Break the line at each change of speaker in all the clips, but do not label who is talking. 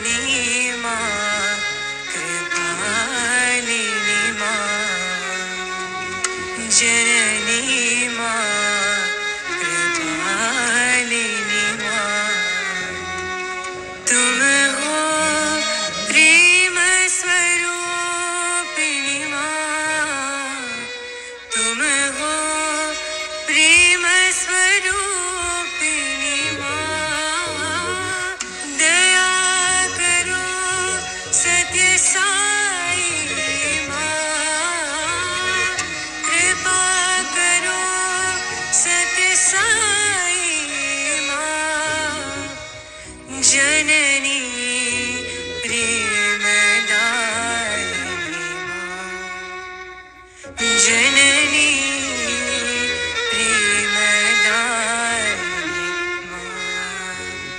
जननी माँ कृपालिनी माँ जननी माँ कृपालिनी माँ तुम हो प्रेम स्वरूपिणी माँ तुम हो प्रेम स्वरूपिणी माँ दया करो सत्य साई माँ कृपा करो सत्य साई माँ जननी प्रेमदायिनी माँ जननी प्रेमदायिनी माँ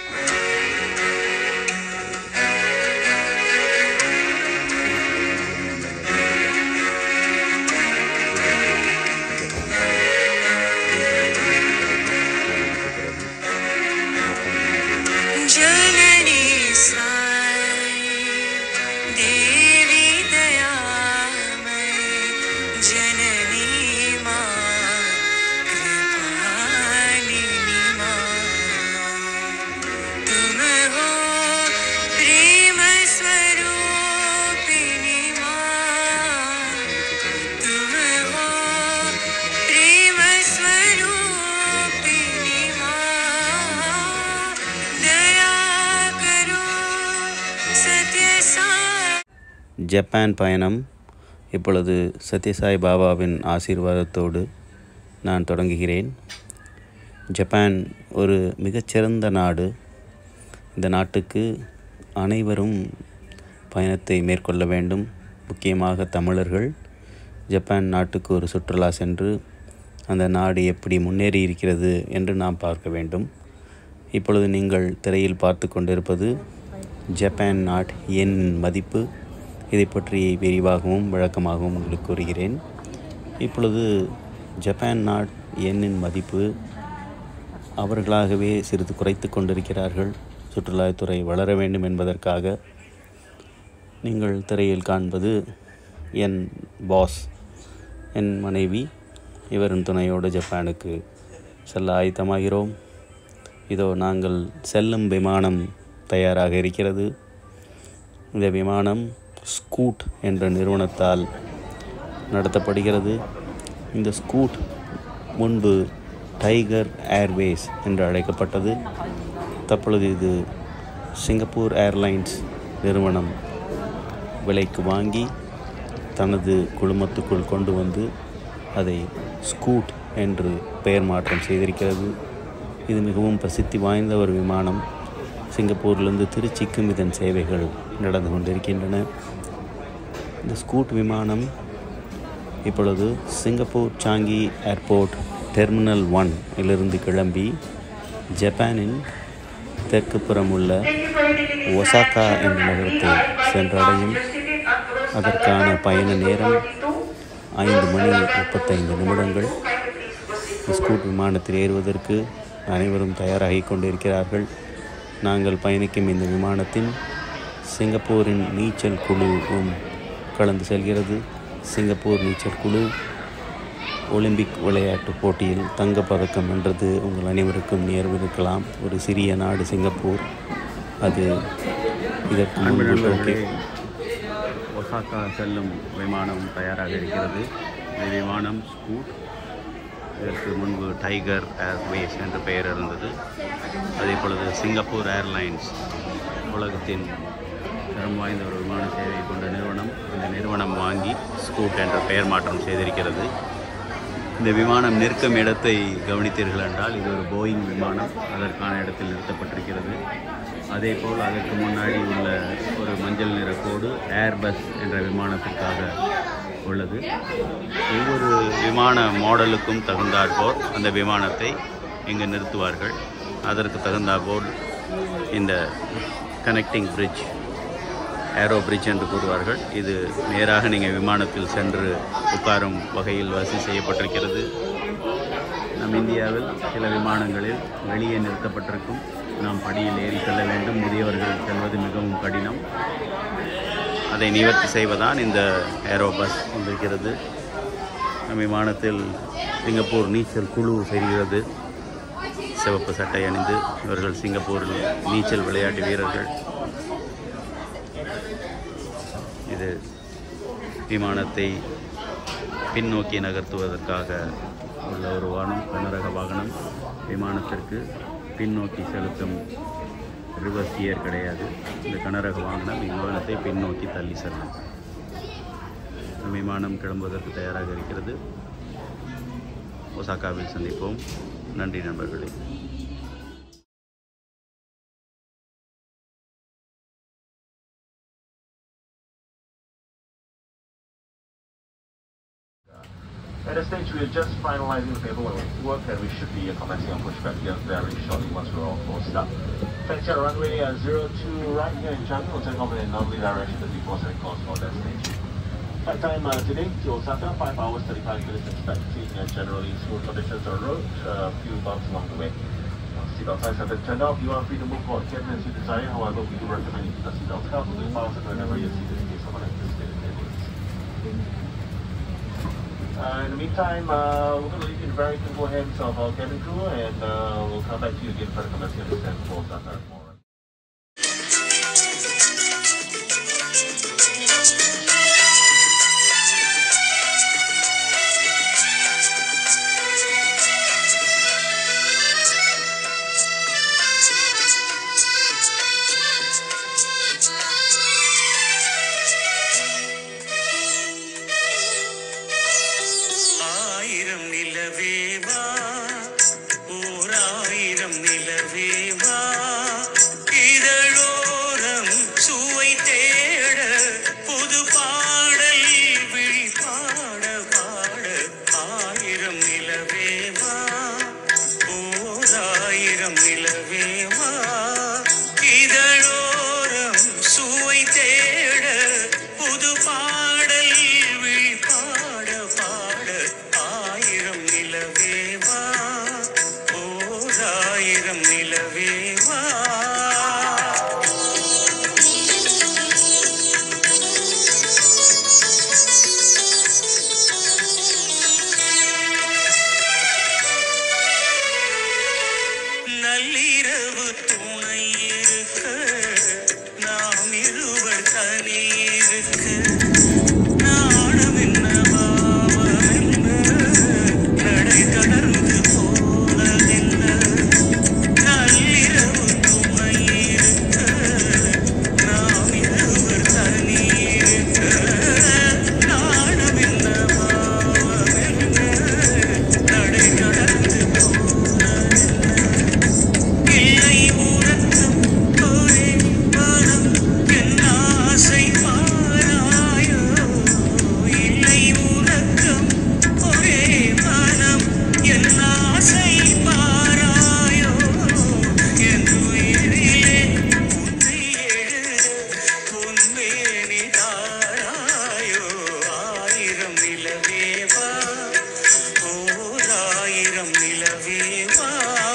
जननी साई देवी दयामयी जननी माँ कृपालिनी माँ तुम हो प्रेम स्वरूपिणी माँ तुम हो प्रेम स्वरूपिणी माँ दया करो सत्य सा
ஜப்பான் பயணம் இப்பொழுது சத்யசாய் பாபாவின் ஆசீர்வாதத்தோடு நான் தொடங்குகிறேன் ஜப்பான் ஒரு மிகச்சிறந்த நாடு இந்த நாட்டுக்கு அனைவரும் பயணத்தை மேற்கொள்ள வேண்டும் முக்கியமாக தமிழர்கள் ஜப்பான் நாட்டுக்கு ஒரு சுற்றுலா சென்று அந்த நாடு எப்படி முன்னேறி இருக்கிறது என்று நாம் பார்க்க வேண்டும் இப்பொழுது நீங்கள் திரையில் பார்த்து கொண்டிருப்பது ஜப்பான் நாட் என் மதிப்பு இதை பற்றி விரிவாகவும் விளக்கமாகவும் உங்களுக்கு கூறுகிறேன் இப்பொழுது ஜப்பான் நாட் எண்ணின் மதிப்பு அவர்களாகவே சிறிது குறைத்து கொண்டிருக்கிறார்கள் சுற்றுலாத்துறை வளர வேண்டும் என்பதற்காக நீங்கள் திரையில் காண்பது என் பாஸ் என் மனைவி இவரின் துணையோடு ஜப்பானுக்கு செல்ல ஆயத்தமாகிறோம் இதோ நாங்கள் செல்லும் விமானம் தயாராக இருக்கிறது இந்த விமானம் ஸ்கூட் என்ற நிறுவனத்தால் நடத்தப்படுகிறது இந்த ஸ்கூட் முன்பு டைகர் ஏர்வேஸ் என்று அழைக்கப்பட்டது தற்பொழுது இது சிங்கப்பூர் ஏர்லைன்ஸ் நிறுவனம் விலைக்கு வாங்கி தனது குழுமத்துக்குள் கொண்டு வந்து அதை ஸ்கூட் என்று பெயர் மாற்றம் செய்திருக்கிறது இது மிகவும் பிரசித்தி வாய்ந்த ஒரு விமானம் சிங்கப்பூரிலிருந்து திருச்சிக்கும் இதன் சேவைகள் நடந்து கொண்டிருக்கின்றன இந்த ஸ்கூட் விமானம் இப்பொழுது Singapore Changi airport terminal one இலிருந்து கிளம்பி ஜப்பானின் தெற்கு புறம் உள்ள ஒசாகா என்ற நகரத்தை சென்றடையும் அதற்கான பயண நேரம் ஐந்து மணி முப்பத்தைந்து நிமிடங்கள் ஸ்கூட் விமானத்தில் ஏறுவதற்கு அனைவரும் தயாராகி கொண்டிருக்கிறார்கள் நாங்கள் பயணிக்கும் இந்த விமானத்தின் சிங்கப்பூரின் நீச்சல் குழுவும் கலந்து செல்கிறது சிங்கப்பூர் நீச்சல் குழு ஒலிம்பிக் விளையாட்டுப் போட்டியில் தங்கப்பதக்கம் வென்றது உங்கள் அனைவருக்கும் நேர்விருக்கலாம் ஒரு சிறிய நாடு சிங்கப்பூர் அது இதற்கு முன்பு டோக்கியோ ஒசாக்கா செல்லும் விமானம் தயாராக இருக்கிறது இந்த விமானம் ஸ்கூட் இதற்கு முன்பு டைகர் ஏர்வேஸ் என்ற பெயர் இருந்தது அதே பொழுது சிங்கப்பூர் ஏர்லைன்ஸ் உலகத்தின் தரம் வாய்ந்த ஒரு விமான சேவை கொண்ட நிறுவனம் இந்த நிறுவனம் வாங்கி ஸ்கூட் என்ற பெயர் மாற்றம் செய்திருக்கிறது இந்த விமானம் நிற்கும் இடத்தை கவனித்தீர்கள் என்றால் இது ஒரு போயிங் விமானம் அதற்கான இடத்தில் நிறுத்தப்பட்டிருக்கிறது அதே போல் அதற்கு முன்னாடி உள்ள ஒரு மஞ்சள் நிற கோடு ஏர்பஸ் என்ற விமானத்திற்காக உள்ளது ஒவ்வொரு விமான மாடலுக்கும் தகுந்தாற்போல் அந்த விமானத்தை இங்கு நிறுத்துவார்கள் அதற்கு தகுந்தாற்போல் இந்த கனெக்டிங் பிரிட்ஜ் ஏரோ பிரிட்ஜ் என்று கூறுவார்கள் இது நேராக நீங்கள் விமானத்தில் சென்று உட்காரும் வகையில் வசதி செய்யப்பட்டிருக்கிறது நம் இந்தியாவில் சில விமானங்களில் வெளியே நிறுத்தப்பட்டிருக்கும் நாம் படியில் ஏறி செல்ல வேண்டும் முதியவர்கள் செல்வது மிகவும் கடினம் அதை நிவர்த்தி செய்வதான் இந்த ஏரோ பஸ் வந்திருக்கிறது நம் விமானத்தில் சிங்கப்பூர் நீச்சல் குழு செல்கிறது சிவப்பு சட்டை அணிந்து இவர்கள் சிங்கப்பூரில் நீச்சல் விளையாட்டு வீரர்கள் இது விமானத்தை பின்னோக்கி நகர்த்துவதற்காக உள்ள ஒரு வாகனம் கனரக வாகனம் விமானத்திற்கு பின்னோக்கி செலுத்தும் ரிவர்ஸ் கியர் கிடையாது இந்த கனரக வாகனம் விமானத்தை பின்னோக்கி தள்ளி செல்லும் விமானம் கிளம்புவதற்கு தயாராக இருக்கிறது ஒசாக்காவில் சந்திப்போம் நன்றி நண்பர்களே
At this stage, we are just finalizing the paperwork and we should be uh, commencing our pushback here very shortly once we're all closed up. Thanks, here, runway uh, 02 right here in Changi. We'll take off in a northerly direction to before setting course for destination. Flight time uh, today to Osaka, 5 hours 35 minutes expecting uh, generally smooth conditions on road, a few bumps along the way. Uh, Seatbelt signs have been turned off. You are free to move forward cabin as you desire. However, we do recommend you keep the seatbelt cuffed with files whenever you're seated in case of unanticipated turbulence. Uh, in the meantime, uh, we're going to leave you in very capable hands of our cabin crew, and uh, we'll come back to you again for the commencing of the descent for Osaka tomorrow.
ஆயிரம் நிலவேவா ஓர் ஆயிரம் நிலவேவா இதழோரம் சுவை தேட புது பாடல் விழி பாட பாட ஆயிரம் நிலவேவா ஓர் ஆயிரம் நிலவேவா இதழோரம் சுவை தேட புது பாடல் விழி பாட பாட ஆயிரம் நிலவேவா ஓர் ஆயிரம் நிலவேவா நள்ளிரவு துணை இருக்க நாம் இருவர் தனி இருக்க நாணம் என்ன பாவம் என்ன நடை தொடர்ந்து போனதென்ன நள்ளிரவு துணை இருக்க நாம் இருவர் தனி இருக்க நாணம் என்ன பாவம் என்ன நடை தொடர்ந்து போனதென்ன இல்லை உறக்கம் ஒரே மனம் என் ஆசை பாராயோ இல்லை உறக்கம் ஒரே மனம் என் ஆசை பாராயோ என் உயிரிலே உன்னை எழுத பொன்மேனி தாராயோ ஆயிரம் நிலவேவா ஓர் ஆயிரம் நிலவேவா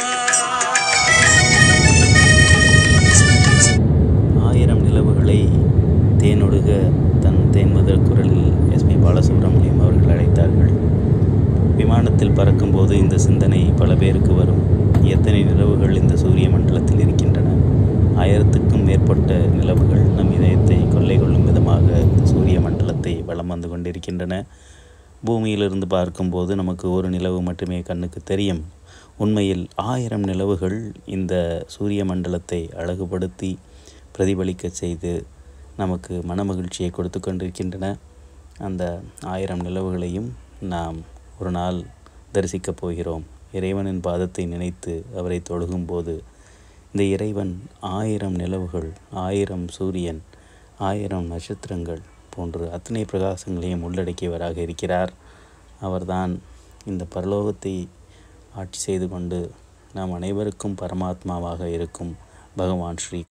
ஆயிரம் நிலவுகளை தேனொடுக தன் தேன்மதர் குரலில் எஸ்பி பாலசுப்ரமணியம் அவர்கள் அழைத்தார்கள் விமானத்தில் பறக்கும்போது இந்த சிந்தனை பல பேருக்கு வரும் எத்தனை நிலவுகள் இந்த சூரிய மண்டலத்தில் இருக்கின்றன ஆயிரத்துக்கும் மேற்பட்ட நிலவுகள் நம் இதயத்தை கொள்ளை கொள்ளும் விதமாக இந்த சூரிய மண்டலத்தை வலம் வந்து கொண்டிருக்கின்றன பூமியிலிருந்து பார்க்கும்போது நமக்கு ஒரு நிலவு மட்டுமே கண்ணுக்கு தெரியும் உண்மையில் ஆயிரம் நிலவுகள் இந்த சூரிய மண்டலத்தை அழகுபடுத்தி பிரதிபலிக்க செய்து நமக்கு மனமகிழ்ச்சியை கொடுத்து கொண்டிருக்கின்றன அந்த ஆயிரம் நிலவுகளையும் நாம் ஒரு நாள் தரிசிக்கப் போகிறோம் இறைவனின் பாதத்தை நினைத்து அவரை தொழுகும்போது இந்த இறைவன் ஆயிரம் நிலவுகள் ஆயிரம் சூரியன் ஆயிரம் நட்சத்திரங்கள் போன்று அத்தனை பிரகாசங்களையும் உள்ளடக்கியவராக இருக்கிறார் அவர்தான் இந்த பரலோகத்தை ஆட்சி செய்து கொண்டு நாம் அனைவருக்கும் பரமாத்மாவாக இருக்கும் பகவான் ஸ்ரீ